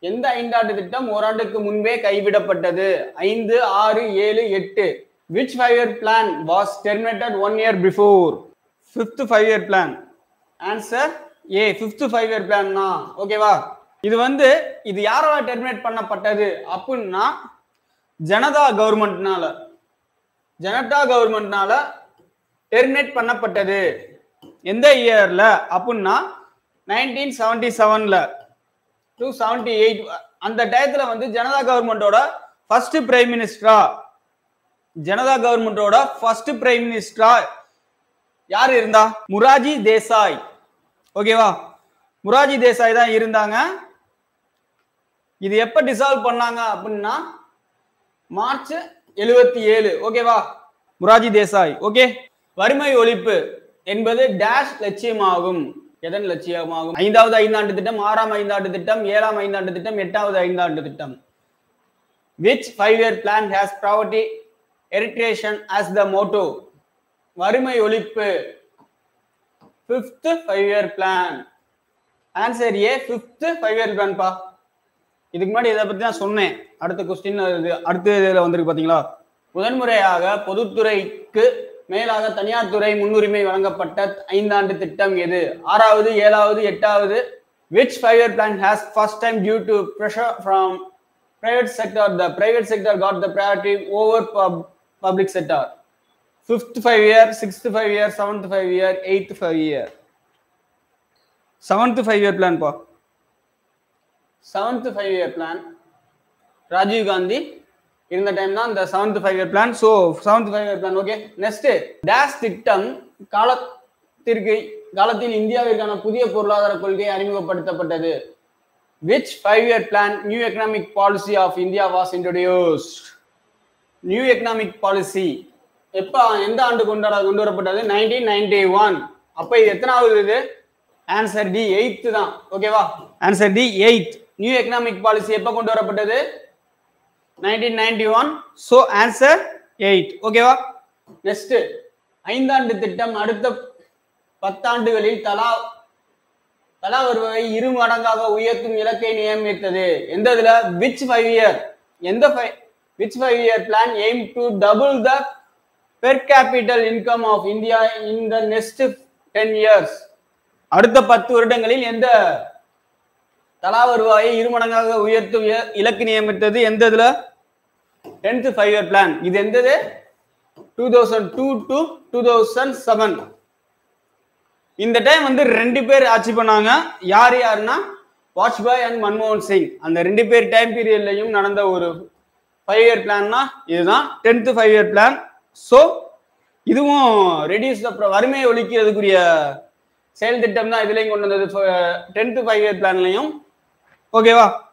எந்த ஐந்தாண்டு திட்டம் ஓராண்டுக்கு முன்பே கைவிடப்பட்டது ஐந்து ஆறு ஏழு எட்டு which five year plan was terminated one year before fifth five year plan answer A fifth five year பிளான்னா ஓகேவா இது வந்து இது யாரால டெர்மினேட் பண்ணப்பட்டது அப்படின்னா ஜனதா கவர்மெண்ட்னால ஜனதா கவர்மெண்ட்னால டெர்மினேட் பண்ணப்பட்டது எந்த இயர்ல அப்படின்னா நைன்டீன் செவன்டி செவன்ல டூ செவன்டி எயிட் அந்த டயத்துல வந்து ஜனதா கவர்மெண்டோட ஃபர்ஸ்ட் பிரைம் மினிஸ்டரா ஜனதா கவர்மெண்டோட ஃபர்ஸ்ட் பிரைம் மினிஸ்டரா யார் இருந்தா முராஜி தேசாய் ஓகேவா முராஜி தேசாய் தான் இருந்தாங்க இது எப்ப டிசால்வ் பண்ணாங்க அப்படின்னா மார்ச் எழுபத்தி ஏழு ஓகேவா முராஜி தேசாய் ஓகே வறுமை ஒழிப்பு என்பது டேஷ் லட்சியமாகும் எதன் லட்சியமாகும் ஐந்தாவது ஐந்தாண்டு திட்டம் ஆறாம் ஐந்தாண்டு திட்டம் ஏழாம் ஐந்தாண்டு திட்டம் எட்டாவது ஐந்தாண்டு திட்டம் which five year plan has poverty eradication as the motto வறுமை ஒழிப்பு fifth five year plan answer A fifth five year plan பா இதுக்கு முன்னாடி இதை பத்தி தான் சொன்னேன் அடுத்த கொஸ்டின் அடுத்த இதில் வந்திருக்கு பாத்தீங்களா முதன்முறையாக பொதுத்துறைக்கு மேலாக தனியார் துறை முன்னுரிமை வழங்கப்பட்ட ஐந்தாண்டு திட்டம் எது ஆறாவது ஏழாவது எட்டாவது which five year plan has first time due to pressure from private sector the private sector got the priority over pub, public sector fifth five year sixth five year seventh five year eighth five year seventh five year plan பா seventh five year plan Rajiv Gandhi இருந்த time தான் இந்த seventh five year plan so seventh five year plan okay next dash திட்டம் காலத்திற்கு காலத்தில் இந்தியாவிற்கான புதிய பொருளாதார கொள்கை அறிமுகப்படுத்தப்பட்டது which five year plan new economic policy of india was introduced new economic policy எப்ப எந்த ஆண்டு கொண்டாட கொண்டு வரப்பட்டது நைன்டீன் நைன்டி ஒன் அப்ப இது எத்தனாவது இது ஆன்சர் டி எயித்து தான் ஓகேவா answer D eight new economic policy எப்ப கொண்டு வரப்பட்டது nineteen ninety one so answer eight ஓகேவா நெக்ஸ்ட் ஐந்தாண்டு திட்டம் அடுத்த பத்தாண்டுகளில் தலா தலா வருவாயை இரு மடங்காக உயர்த்தும் இலக்கை நியமித்தது எந்த இதுல விச் ஃபைவ் இயர் எந்த which five year plan aim to double the per capital income of India in the next ten years அடுத்த பத்து வருடங்களில் எந்த தலா வருவாயை இரு மடங்காக உயர்த்தும் இல- இலக்கு நியமித்தது எந்த இதுல டென்த் ஃபைவ் இயர் பிளான் இது எந்தது two thousand two to two thousand seven இந்த டைம் வந்து ரெண்டு பேர் ஆட்சி பண்ணாங்க யார் யாருன்னா வாஜ்பாய் அண்ட் மன்மோகன் சிங் அந்த ரெண்டு பேர் டைம் பீரியட்லையும் நடந்த ஒரு ஃபைவ் இயர் பிளான்னா இதுதான் tenth five year plan so இதுவும் ரெடியூஸ் வறுமையை ஒழிக்கிறதுக்குரிய செயல் திட்டம் தான் இதுலையும் கொண்டு வந்தது டென்த் ஃபைவ் இயர் பிளான்லையும் ஓகேவா